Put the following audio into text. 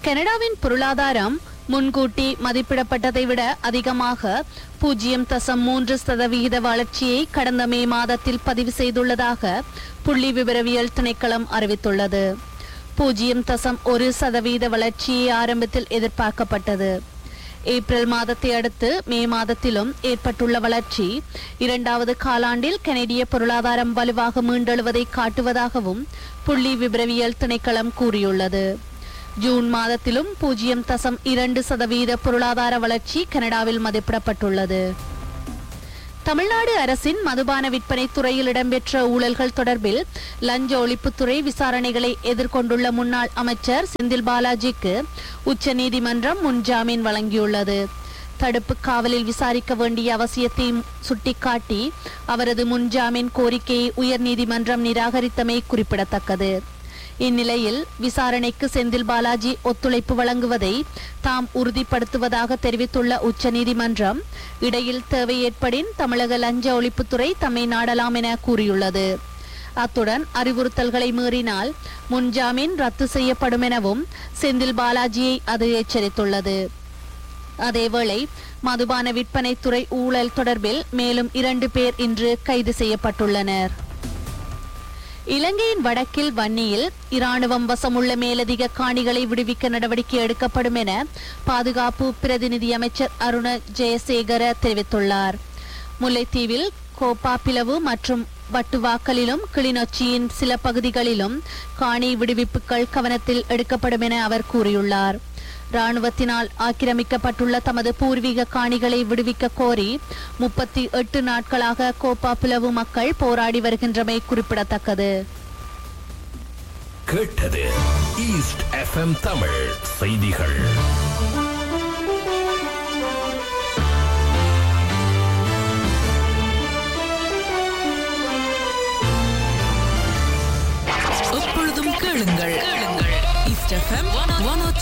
கனடாவின் பொருளாதாரம் முன்கூட்டி மதிப்பிடப்பட்டதை விட அதிகமாக பூஜ்ஜியம் தசம் மூன்று சதவிகித வளர்ச்சியை கடந்த மே மாதத்தில் பதிவு செய்துள்ளதாக புள்ளி விவரவியல் திணைக்களம் அறிவித்துள்ளது பூஜ்ஜியம் தசம் ஒரு சதவீத வளர்ச்சியை ஆரம்பத்தில் எதிர்பார்க்கப்பட்டது ஏப்ரல் மாதத்தை அடுத்து மே மாதத்திலும் ஏற்பட்டுள்ள வளர்ச்சி இரண்டாவது காலாண்டில் கனடிய பொருளாதாரம் வலுவாக மீண்டெழுவதை காட்டுவதாகவும் புள்ளி விபரவியல் திணைக்களம் கூறியுள்ளது ஜூன் மாதத்திலும் பூஜ்ஜியம் தசம் இரண்டு சதவீத பொருளாதார வளர்ச்சி கனடாவில் மதிப்பிடப்பட்டுள்ளது தமிழ்நாடு அரசின் மதுபான விற்பனை துறையில் இடம்பெற்ற ஊழல்கள் தொடர்பில் லஞ்ச ஒழிப்புத்துறை விசாரணைகளை எதிர்கொண்டுள்ள முன்னாள் அமைச்சர் செந்தில் பாலாஜிக்கு உச்சநீதிமன்றம் முன்ஜாமீன் வழங்கியுள்ளது தடுப்பு காவலில் விசாரிக்க வேண்டிய அவசியத்தை சுட்டிக்காட்டி அவரது முன்ஜாமீன் கோரிக்கையை உயர்நீதிமன்றம் நிராகரித்தமை குறிப்பிடத்தக்கது இந்நிலையில் விசாரணைக்கு செந்தில் பாலாஜி ஒத்துழைப்பு வழங்குவதை தாம் உறுதிப்படுத்துவதாக தெரிவித்துள்ள உச்சநீதிமன்றம் இடையில் தேவை ஏற்படின் தமிழக லஞ்ச ஒழிப்புத்துறை தம்மை நாடலாம் என கூறியுள்ளது அத்துடன் அறிவுறுத்தல்களை மீறினால் முன்ஜாமீன் ரத்து செய்யப்படும் எனவும் செந்தில் பாலாஜியை அது எச்சரித்துள்ளது அதேவேளை மதுபான விற்பனை துறை ஊழல் தொடர்பில் மேலும் இரண்டு பேர் இன்று கைது செய்யப்பட்டுள்ளனர் இலங்கையின் வடக்கில் வன்னியில் இராணுவம் வசமுள்ள மேலதிக காணிகளை விடுவிக்க நடவடிக்கை எடுக்கப்படும் என பாதுகாப்பு பிரதிநிதி அமைச்சர் அருண ஜெயசேகர தெரிவித்துள்ளார் முல்லைத்தீவில் கோப்பாப்பிலவு மற்றும் வட்டுவாக்கலிலும் கிளிநொச்சியின் சில பகுதிகளிலும் காணி விடுவிப்புகள் கவனத்தில் எடுக்கப்படும் என அவர் கூறியுள்ளார் ராணுவத்தினால் ஆக்கிரமிக்கப்பட்டுள்ள தமது பூர்வீக காணிகளை விடுவிக்க கோரி முப்பத்தி எட்டு நாட்களாக கோப்பாப்பிலவு மக்கள் போராடி வருகின்றமை குறிப்பிடத்தக்கது கேட்டது ஈஸ்ட் எஃப்எம் தமிழ் செய்திகள் எப்பொழுதும் கேளுங்கள் கேளுங்கள் ஈஸ்ட் எஃப்எம் ஒன்